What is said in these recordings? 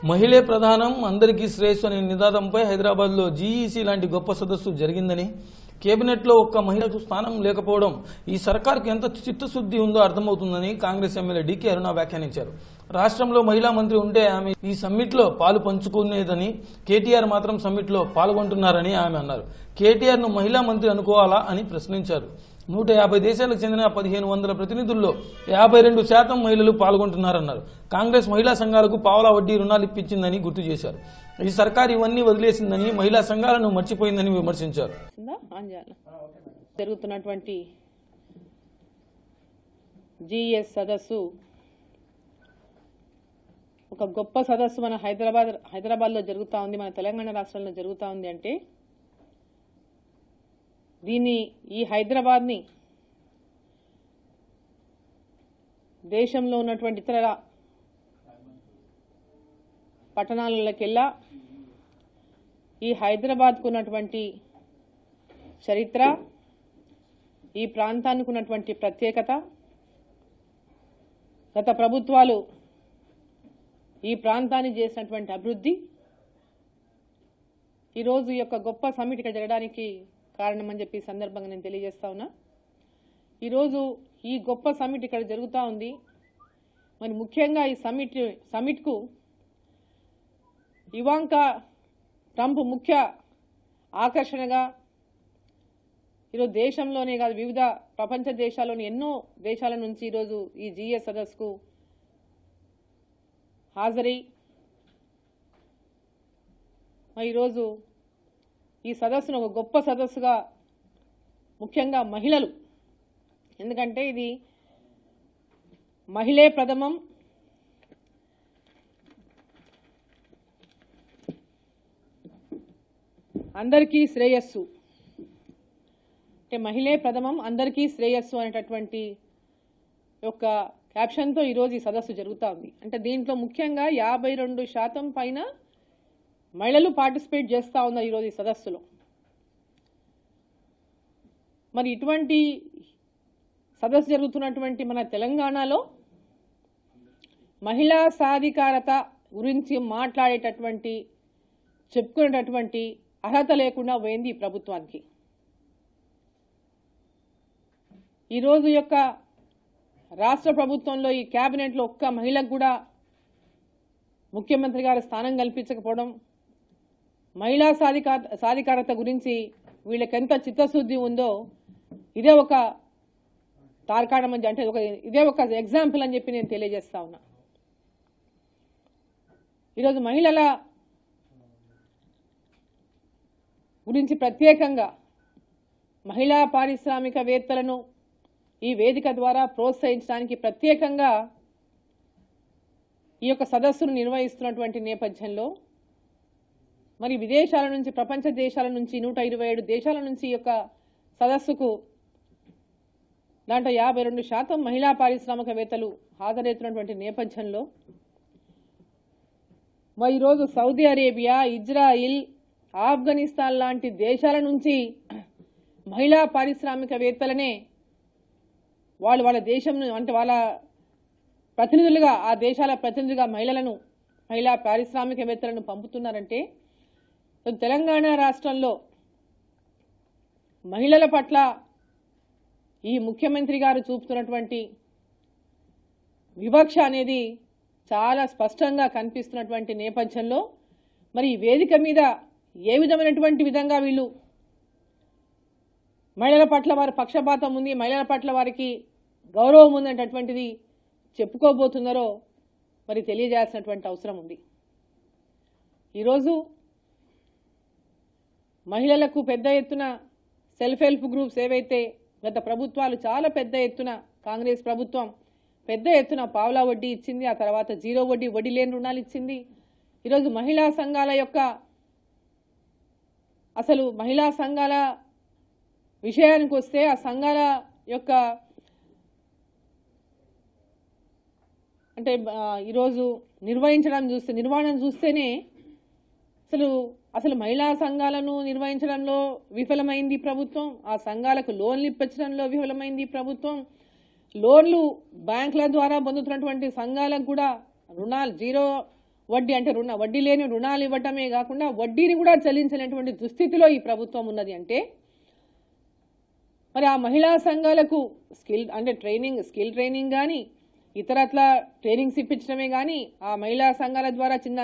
మహిళే ప్రధానం అందరికీ శ్రేయస్సు అనే నినాదంపై హైదరాబాద్ లో జీఈసీ లాంటి గొప్ప సదస్సు జరిగిందని కేబినెట్ లో ఒక్క మహిళకు స్థానం లేకపోవడం ఈ సర్కార్కు ఎంత చిత్తశుద్ధి ఉందో అర్థమవుతుందని కాంగ్రెస్ ఎమ్మెల్యే డీకే అరుణ వ్యాఖ్యానించారు రాష్ట్రంలో మహిళా మంత్రి ఉంటే ఆమె ఈ సమ్మిట్ లో పాలు పంచుకునేదని కేటీఆర్ మాత్రం సమ్మిట్ లో పాల్గొంటున్నారని ఆమె అన్నారు కేటీఆర్ ను మహిళా మంత్రి అనుకోవాలా అని ప్రశ్నించారు నూట యాభై దేశాలకు చెందిన పదిహేను వందల ప్రతినిధుల్లో యాభై రెండు శాతం మహిళలు పాల్గొంటున్నారన్నారు కాంగ్రెస్ మహిళా సంఘాలకు పావలా వడ్డీ రుణాలు ఇప్పించిందని గుర్తు చేశారు ఈ సర్కార్ ఇవన్నీ వదిలేసిందని మహిళా సంఘాలను మర్చిపోయిందని విమర్శించారు ఉందా ఆన్ చేయాలా జరుగుతున్నటువంటి జిఎస్ సదస్సు ఒక గొప్ప సదస్సు మన హైదరాబాద్ హైదరాబాద్లో జరుగుతూ ఉంది మన తెలంగాణ రాష్ట్రంలో జరుగుతూ ఉంది అంటే దీన్ని ఈ హైదరాబాద్ని దేశంలో ఉన్నటువంటి ఇతర పట్టణాలకెల్లా ఈ హైదరాబాద్కు ఉన్నటువంటి చరిత్ర ఈ ప్రాంతానికి ఉన్నటువంటి ప్రత్యేకత గత ప్రభుత్వాలు ఈ ప్రాంతాన్ని చేసినటువంటి అభివృద్ధి ఈరోజు ఈ యొక్క గొప్ప సమిట్ ఇక్కడ జరగడానికి కారణమని చెప్పి ఈ సందర్భంగా నేను తెలియజేస్తా ఉన్నా ఈరోజు ఈ గొప్ప సమిట్ ఇక్కడ జరుగుతూ ఉంది మరి ముఖ్యంగా ఈ సమిట్ సమిట్కు ఇవాంకా ట్రంప్ ముఖ్య ఆకర్షణగా ఈరోజు దేశంలోనే కాదు వివిధ ప్రపంచ దేశాల్లోని ఎన్నో దేశాల నుంచి ఈరోజు ఈ జిఎస్ సదస్సుకు హాజరై మరి ఈరోజు ఈ సదస్సును ఒక గొప్ప సదస్సుగా ముఖ్యంగా మహిళలు ఎందుకంటే ఇది మహిళే ప్రథమం అందరికీ శ్రేయస్సు అంటే మహిళే ప్రథమం అందరికీ శ్రేయస్సు అనేటటువంటి యొక్క క్యాప్షన్తో ఈరోజు ఈ సదస్సు జరుగుతూ ఉంది అంటే దీంట్లో ముఖ్యంగా యాభై రెండు శాతం పైన మహిళలు పార్టిసిపేట్ చేస్తూ ఉన్నారు ఈరోజు ఈ సదస్సులో మరి ఇటువంటి సదస్సు జరుగుతున్నటువంటి మన తెలంగాణలో మహిళా సాధికారత గురించి మాట్లాడేటటువంటి చెప్పుకునేటటువంటి అర్హత లేకుండా పోయింది ఈ ప్రభుత్వానికి ఈరోజు యొక్క రాష్ట్ర ప్రభుత్వంలో ఈ కేబినెట్లో ఒక్క మహిళకు కూడా ముఖ్యమంత్రి గారి స్థానం కల్పించకపోవడం మహిళా సాధికా సాధికారత గురించి వీళ్ళకి ఎంత చిత్తశుద్ధి ఉందో ఇదే ఒక తార్కాణం అని అంటే ఒక ఇదే ఒక ఎగ్జాంపుల్ అని చెప్పి నేను తెలియజేస్తా ఉన్నా ఈరోజు మహిళల గురించి ప్రత్యేకంగా మహిళా పారిశ్రామికవేత్తలను ఈ వేదిక ద్వారా ప్రోత్సహించడానికి ప్రత్యేకంగా ఈ యొక్క సదస్సును నిర్వహిస్తున్నటువంటి నేపథ్యంలో మరి విదేశాల నుంచి ప్రపంచ దేశాల నుంచి నూట ఇరవై ఏడు దేశాల నుంచి ఈ యొక్క సదస్సుకు దాంట్లో యాభై రెండు శాతం మహిళా పారిశ్రామికవేత్తలు హాజరవుతున్నటువంటి నేపథ్యంలో మరి ఈరోజు సౌదీ అరేబియా ఇజ్రాయిల్ ఆఫ్ఘనిస్తాన్ లాంటి దేశాల నుంచి మహిళా పారిశ్రామికవేత్తలనే వాళ్ళు వాళ్ళ దేశం అంటే వాళ్ళ ప్రతినిధులుగా ఆ దేశాల ప్రతినిధులుగా మహిళలను మహిళా పారిశ్రామికవేత్తలను పంపుతున్నారంటే తెలంగాణ రాష్ట్రంలో మహిళల పట్ల ఈ ముఖ్యమంత్రి గారు చూపుతున్నటువంటి వివక్ష అనేది చాలా స్పష్టంగా కనిపిస్తున్నటువంటి నేపథ్యంలో మరి ఈ వేదిక మీద ఏ విధమైనటువంటి విధంగా వీళ్ళు మహిళల పట్ల వారి పక్షపాతం ఉంది మహిళల పట్ల వారికి గౌరవం ఉందనేటటువంటిది చెప్పుకోబోతున్నారో మరి తెలియజేయాల్సినటువంటి అవసరం ఉంది ఈరోజు మహిళలకు పెద్ద ఎత్తున సెల్ఫ్ హెల్ప్ గ్రూప్స్ ఏవైతే గత ప్రభుత్వాలు చాలా పెద్ద ఎత్తున కాంగ్రెస్ ప్రభుత్వం పెద్ద ఎత్తున పావలా వడ్డీ ఇచ్చింది ఆ తర్వాత జీరో వడ్డీ వడ్డీ లేని రుణాలు ఇచ్చింది ఈరోజు మహిళా సంఘాల యొక్క అసలు మహిళా సంఘాల విషయానికి వస్తే ఆ సంఘాల యొక్క అంటే ఆ, ఈరోజు నిర్వహించడం చూస్తే నిర్వహణ చూస్తేనే అసలు అసలు మహిళా సంఘాలను నిర్వహించడంలో విఫలమైంది ఈ ప్రభుత్వం ఆ సంఘాలకు లోన్లు ఇప్పించడంలో విఫలమైంది ఈ ప్రభుత్వం లోన్లు బ్యాంకుల ద్వారా పొందుతున్నటువంటి సంఘాలకు కూడా రుణాలు జీరో వడ్డీ అంటే రుణ వడ్డీ లేని రుణాలు ఇవ్వటమే కాకుండా వడ్డీని కూడా చెల్లించలేనటువంటి దుస్థితిలో ఈ ప్రభుత్వం ఉన్నది అంటే మరి ఆ మహిళా సంఘాలకు స్కిల్ అంటే ట్రైనింగ్ స్కిల్ ట్రైనింగ్ కానీ ఇతరత్ల ట్రైనింగ్స్ ఇప్పించడమే కానీ ఆ మహిళా సంఘాల ద్వారా చిన్న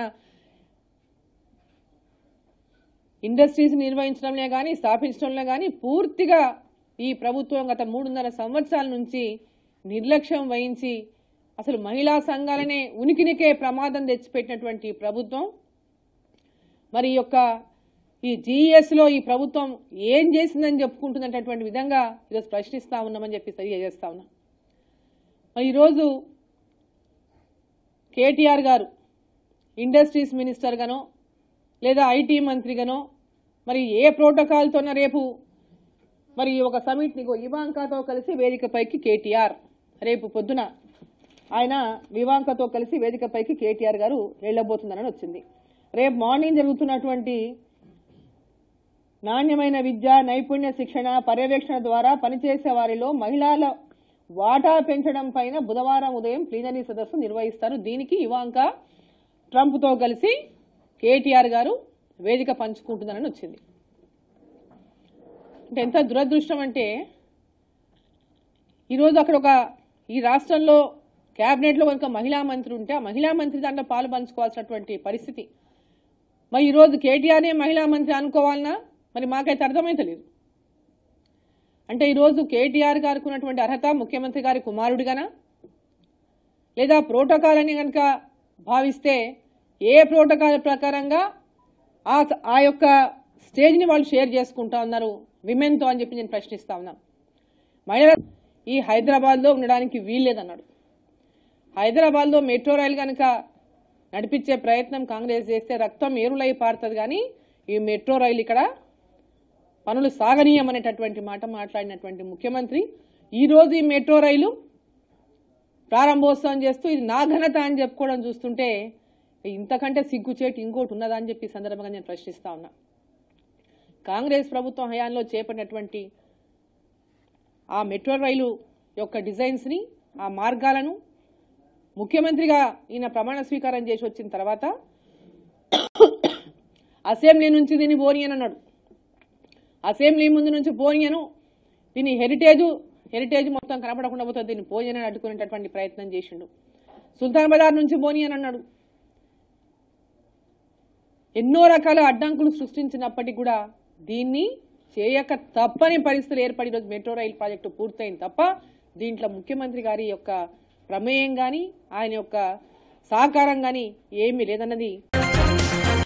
ఇండస్ట్రీస్ నిర్వహించడంలో కానీ స్థాపించడంలో కానీ పూర్తిగా ఈ ప్రభుత్వం గత మూడున్నర సంవత్సరాల నుంచి నిర్లక్ష్యం వహించి అసలు మహిళా సంఘాలనే ఉనికినికే ప్రమాదం తెచ్చిపెట్టినటువంటి ప్రభుత్వం మరి ఈ యొక్క ఈ GES లో ఈ ప్రభుత్వం ఏం చేసిందని చెప్పుకుంటున్నటువంటి విధంగా ఈరోజు ప్రశ్నిస్తా ఉన్నామని చెప్పి తెలియజేస్తా ఉన్నా మరి ఈరోజు కేటీఆర్ గారు ఇండస్ట్రీస్ మినిస్టర్ గానో లేదా ఐటీ మంత్రిగానో మరి ఏ ప్రోటోకాల్తోన రేపు మరి ఒక సమిట్ నీకు ఇవాంకాతో కలిసి వేదికపైకి కేటీఆర్ రేపు పొద్దున ఆయన వివాంకతో కలిసి వేదికపైకి కేటీఆర్ గారు వెళ్ళబోతున్నారని వచ్చింది రేపు మార్నింగ్ జరుగుతున్నటువంటి నాణ్యమైన విద్య నైపుణ్య శిక్షణ పర్యవేక్షణ ద్వారా పనిచేసే వారిలో మహిళల వాటా పెంచడం పైన బుధవారం ఉదయం ప్లీనరీ సదస్సు నిర్వహిస్తారు దీనికి ఇవాంక ట్రంప్తో కలిసి కేటీఆర్ గారు వేదిక పంచుకుంటుందని వచ్చింది అంటే ఎంత దురదృష్టం అంటే ఈరోజు అక్కడ ఒక ఈ రాష్ట్రంలో క్యాబినెట్లో కనుక మహిళా మంత్రి ఉంటే ఆ మహిళా మంత్రి దాంట్లో పాలు పంచుకోవాల్సినటువంటి పరిస్థితి మరి ఈరోజు కేటీఆర్నే మహిళా మంత్రి అనుకోవాలన్నా మరి మాకైతే అర్థమైతలేదు అంటే ఈరోజు కేటీఆర్ గారికి ఉన్నటువంటి అర్హత ముఖ్యమంత్రి గారి కుమారుడిగానా లేదా ప్రోటోకాల్ అని కనుక భావిస్తే ఏ ప్రోటోకాల్ ప్రకారంగా ఆ ఆ యొక్క స్టేజ్ని వాళ్ళు షేర్ చేసుకుంటా ఉన్నారు విమెన్తో అని చెప్పి నేను ప్రశ్నిస్తా ఉన్నాను మహిళ ఈ హైదరాబాద్లో ఉండడానికి వీల్లేదన్నాడు హైదరాబాద్లో మెట్రో రైలు కనుక నడిపించే ప్రయత్నం కాంగ్రెస్ చేస్తే రక్తం ఏరులై పారుతుంది కానీ ఈ మెట్రో రైలు ఇక్కడ పనులు సాగనీయమనేటటువంటి మాట మాట్లాడినటువంటి ముఖ్యమంత్రి ఈ రోజు ఈ మెట్రో రైలు ప్రారంభోత్సవం చేస్తూ ఇది నా ఘనత అని చెప్పుకోవడం చూస్తుంటే ఇంతకంటే సిగ్గుచేటు ఇంకోటి ఉన్నదా అని చెప్పి ఈ సందర్భంగా నేను ప్రశ్నిస్తా ఉన్నా కాంగ్రెస్ ప్రభుత్వం హయాంలో చేపట్టినటువంటి ఆ మెట్రో రైలు యొక్క డిజైన్స్ని ఆ మార్గాలను ముఖ్యమంత్రిగా ఈయన ప్రమాణ స్వీకారం చేసి వచ్చిన తర్వాత అసెంబ్లీ నుంచి దీన్ని పోనీయని అన్నాడు అసెంబ్లీ ముందు నుంచి పోనీయను దీని హెరిటేజ్ హెరిటేజ్ మొత్తం కనపడకుండా పోతుంది దీన్ని పోనీయని అడ్డుకునేటటువంటి ప్రయత్నం చేసిండు సుల్తాన్ బజార్ నుంచి పోనీయని అన్నాడు ఎన్నో రకాల అడ్డంకులు సృష్టించినప్పటికీ కూడా దీన్ని చేయక తప్పని పరిస్థితులు ఏర్పడి ఈరోజు మెట్రో రైల్ ప్రాజెక్టు పూర్తయింది తప్ప దీంట్లో ముఖ్యమంత్రి గారి యొక్క ప్రమేయం కానీ ఆయన యొక్క సహకారం కానీ ఏమీ లేదన్నది